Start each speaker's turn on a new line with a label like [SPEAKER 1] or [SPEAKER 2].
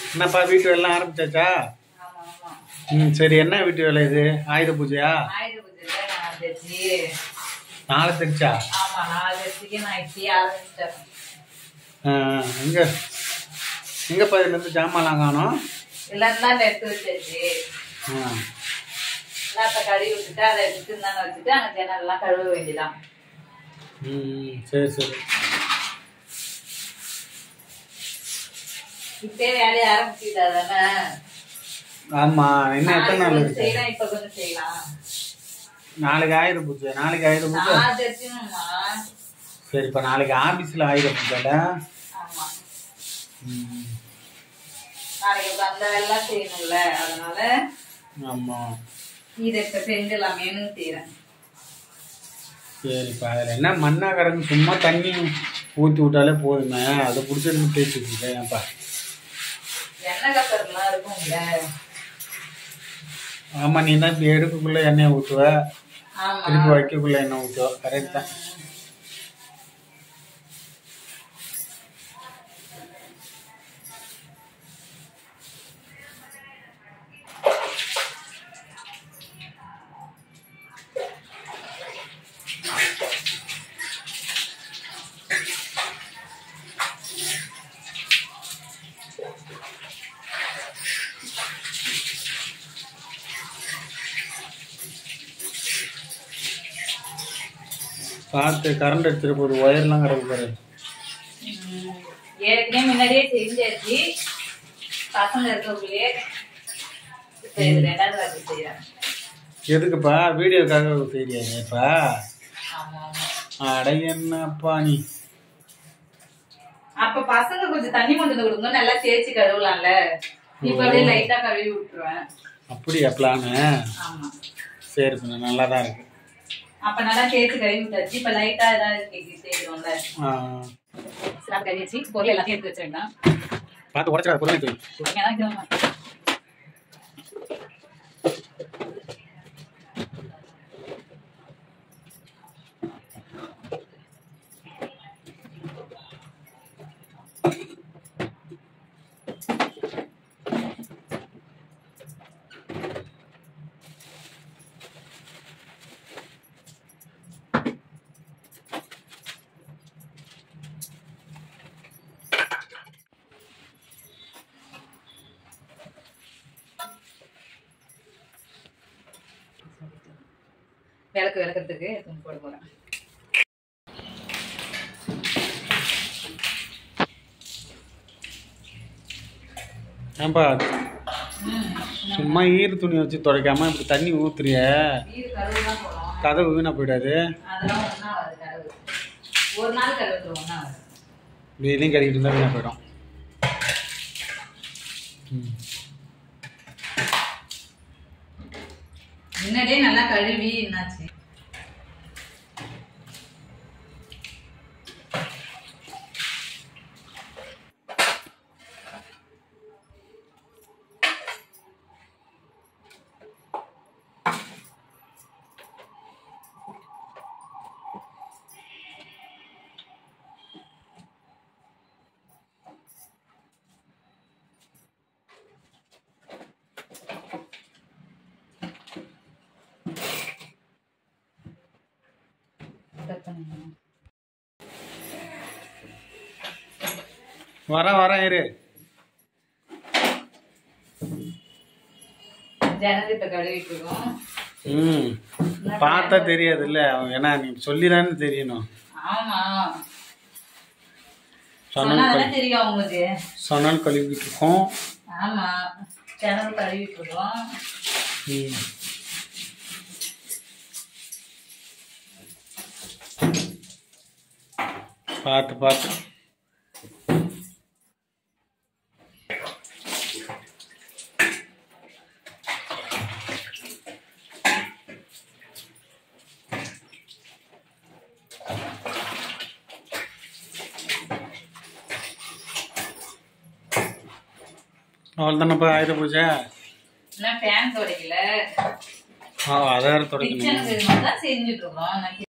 [SPEAKER 1] என்னப்பா வீட்டு வேலை ஆரம்பிச்சாச்சா
[SPEAKER 2] ஆமா ஆமா
[SPEAKER 1] ம் சரி என்ன வீட்டு வேலை இது ஆயுத பூஜையா
[SPEAKER 2] ஆயுத பூஜையில நான் தச்சு
[SPEAKER 1] நாளை தெரிச்சா
[SPEAKER 2] ஆமா நாலு வருஷத்துக்கு நான் இப்படி ஆரம்பிச்சிட்டேன்
[SPEAKER 1] எங்க எங்கப்பா இதுலேருந்து ஜாமான்லாம் காணோம்
[SPEAKER 2] எல்லாத்தையும் எடுத்து வச்சாச்சு
[SPEAKER 1] ஆ
[SPEAKER 2] எல்லாத்த கழுவி விட்டுட்டு அதை எடுத்து இருந்தாங்க வச்சுட்டு அங்கே ஜன்னல்லாம் கழுவ வேண்டியதான்
[SPEAKER 1] ம் சரி சரி
[SPEAKER 2] இப்பயே வேலையை ஆரம்பிச்சுட்டா தானே
[SPEAKER 1] ஆமாம் இன்னும் எத்தனை நாள்
[SPEAKER 2] கொஞ்சம்
[SPEAKER 1] இருக்கு
[SPEAKER 2] செய்யலாம் இப்ப கொஞ்சம் செய்யலாம்
[SPEAKER 1] நாளைக்கு ஆயுத பூஜை நாளைக்கு ஆயுத பூஜை
[SPEAKER 2] நான் தச்சுணுமா
[SPEAKER 1] சரி இப்போ நாளைக்கு ஆஃபீஸில் ஆயுத பூஜைல
[SPEAKER 2] ஆமா
[SPEAKER 1] ம்
[SPEAKER 2] நாளைக்கு இப்ப அந்த வேலை செய்யணும்ல அதனால
[SPEAKER 1] ஆமாம்
[SPEAKER 2] இதை இப்ப செஞ்சிடலாமேன்னு செய்யறேன்
[SPEAKER 1] சரிப்பா அதில் என்ன மண்ணா கிடக்கு சும்மா தண்ணி ஊற்றி விட்டாலே போதுமே அதை பிடிச்சிருந்து தேய்ச்சி வச்சுருக்கேன் ஏன்ப்பா
[SPEAKER 2] எண்ணெய் கசரெல்லாம் இருக்கும்ல
[SPEAKER 1] ஆமாம் நீ தான் இப்படி எடுக்கக்குள்ளே எண்ணெயை ஊற்றுவ
[SPEAKER 2] ஆமா
[SPEAKER 1] திருப்பி வைக்கக்குள்ளே எண்ணெய் ஊற்றுவ கரெக்ட் தான் பார்த்து கரண்ட் எடுத்துகிட்டு போகுது ஒயர்லாம் கிடக்கு பாரு
[SPEAKER 2] ம். ஏற்கனவே முன்னாடியே செஞ்சாச்சு பசங்க இருக்கக்குள்ளேயே இப்ப இது ரெண்டாவது வாட்டி செய்யறேன்
[SPEAKER 1] எதுக்குப்பா வீடியோக்காக தெரியாதுப்பா
[SPEAKER 2] ஆமா ஆமா
[SPEAKER 1] அட என்னப்பா நீ
[SPEAKER 2] அப்ப பசங்க கொஞ்சம் தண்ணி கொண்டு வந்து கொடுங்க நல்லா தேய்ச்சி கழுவலாம்ல இப்ப அப்படியே லைட்டா கழுவி விட்டுருவேன்
[SPEAKER 1] அப்படியா பிளானு
[SPEAKER 2] ஆமா
[SPEAKER 1] சரி பண்ண நல்லா தான் இருக்கு
[SPEAKER 2] அப்ப நல்லா தேய்ச்சி கழுவி விட்டாச்சு இப்ப லைட்டா ஏதாவது கேக்கு செய்யணும்ல
[SPEAKER 1] ஆ,
[SPEAKER 2] சிலாப் கழுவி வச்சு பொருள் எல்லாத்தையும் எடுத்து வச்ச வேண்டாம்
[SPEAKER 1] பார்த்து உடச்சிடா பொறுமை தூய்
[SPEAKER 2] பொறுமையா தான் இருக்கணும். விளக்கு விளக்குறதுக்கு எடுத்து போட போறேன்
[SPEAKER 1] ஏன்பா சும்மா ஈர துணி வச்சு துடைக்காம இப்படி தண்ணி ஊத்துறிய
[SPEAKER 2] வீடு கழுவு தான் போடும்
[SPEAKER 1] கதவு வீணா போயிடாது
[SPEAKER 2] அதெல்லாம் ஒன்றா வருது கழுவு ஒரு நாள் கழுவுறது ஒன்றா வருது
[SPEAKER 1] டெய்லியும் கழுவிட்டு இருந்தா வீணா போயிடும் ம்.
[SPEAKER 2] முன்னாடியே நல்லா கழுவி என்னாச்சு கட் பண்ணிடணும்.
[SPEAKER 1] வரேன் வரேன் இரு
[SPEAKER 2] ஜன்னல் இப்ப கழுவிட்டு இருக்கோம்
[SPEAKER 1] ம் பார்த்தா தெரியாது இல்ல ஏன்னா நீ சொல்லிதானே தெரியணும்
[SPEAKER 2] ஆமா
[SPEAKER 1] சொன்னால்
[SPEAKER 2] சொன்னாதானே தெரியும் அவங்களுக்கு
[SPEAKER 1] சொன்னால் கழுவிட்டு இருக்கோம்
[SPEAKER 2] ஆமா ஜன்னல் கழுவிட்டு இருக்கோம்
[SPEAKER 1] ம். பார்த்து பார்த்து அவ்வளோதானப்பா ஆயுத பூஜை
[SPEAKER 2] இன்னும் ஃபேன் துடைக்கல
[SPEAKER 1] ஆ அதை வேறு தொடக்கணும்
[SPEAKER 2] கிச்சனுக்கு மட்டும் தான் செஞ்சுட்டு இருக்கோம்